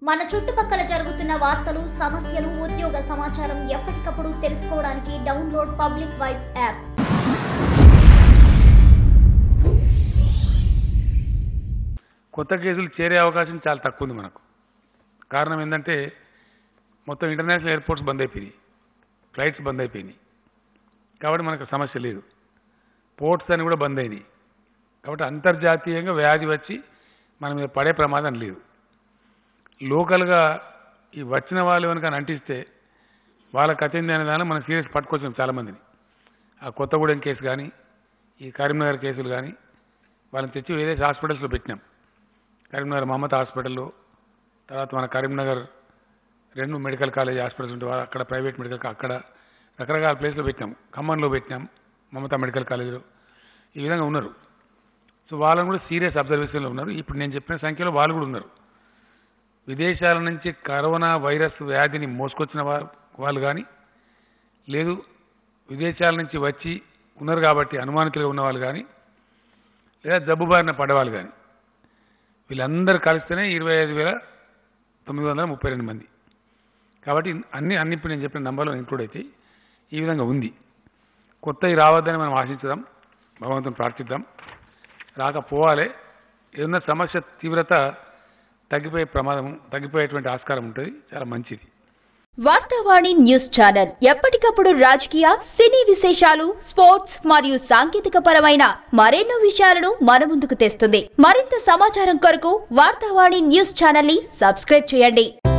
మన చుట్టుపక్కల జరుగుతున్న వార్తలు సమస్యలు ఉద్యోగ సమాచారం ఎప్పటికప్పుడు తెలుసుకోవడానికి డౌన్లోడ్ పబ్లిక్ వైబ్ యాప్ కొత్త కేసులు చేరే అవకాశం చాలా తక్కువ ఉంది మనకు కారణం ఏంటంటే మొత్తం ఇంటర్నేషనల్ ఎయిర్పోర్ట్స్ బంద్ అయిపోయినాయి ఫ్లైట్స్ బంద్ అయిపోయినాయి కాబట్టి మనకు సమస్య లేదు పోర్ట్స్ అని కూడా బంద్ అయినాయి కాబట్టి అంతర్జాతీయంగా వ్యాధి వచ్చి మన మీద పడే ప్రమాదం లేదు లోకల్గా ఈ వచ్చిన వాళ్ళు కనుక అంటిస్తే వాళ్ళ కథ ఏంది అనే దాన్ని మనం సీరియస్ పట్టుకొచ్చాం చాలామందిని ఆ కొత్తగూడెం కేసు కానీ ఈ కరీంనగర్ కేసులు కానీ వాళ్ళని తెచ్చి వేరే హాస్పిటల్స్లో పెట్టినాం కరీంనగర్ మమత హాస్పిటల్లో తర్వాత మన కరీంనగర్ రెండు మెడికల్ కాలేజ్ హాస్పిటల్స్ ఉంటే వా- అక్కడ ప్రైవేట్ మెడికల్ కా- అక్కడ రకరకాల ప్లేస్లో పెట్టినాం ఖమ్మంలో పెట్టినాం మమతా మెడికల్ కాలేజీలో ఈ విధంగా ఉన్నారు సో వాళ్ళని కూడా సీరియస్ అబ్జర్వేషన్లో ఉన్నారు ఇప్పుడు నేను చెప్పిన సంఖ్యలో వాళ్ళు కూడా ఉన్నారు విదేశాల నుంచి కరోనా వైరస్ వ్యాధిని మోసుకొచ్చిన వా- వాళ్ళు కానీ లేదు విదేశాల నుంచి వచ్చి ఉన్నారు కాబట్టి అనుమానితులుగా ఉన్న వాళ్ళు కానీ లేదా జబ్బు బారిన పడేవాళ్ళు కానీ వీళ్ళందరూ కలిస్తేనే ఇరవై ఐదు వేల తొమ్మిది వందల ముప్పై రెండు మంది కాబట్టి అన్ని అన్ని ఇప్పుడు నేను చెప్పిన నంబర్లో ఇంక్లూడ్ అయితే ఈ విధంగా ఉంది కొత్తవి రావద్దని మనం ఆశించుదాం భగవంతుని ప్రార్థిద్దాం రాకపోవాలి ఏదన్నా సమస్య తీవ్రత తగ్గిపోయే ప్రమాదం తగ్గిపోయేటువంటి ఆస్కారం ఉంటుంది చాలా మంచిది వార్తావాణి న్యూస్ ఛానల్ ఎప్పటికప్పుడు రాజకీయ సినీ విశేషాలు స్పోర్ట్స్ మరియు సాంకేతిక పరమైన మరెన్నో విషయాలను మన ముందుకు తెస్తుంది మరింత సమాచారం కొరకు వార్తావాణి న్యూస్ ఛానల్ ని సబ్స్క్రైబ్ చేయండి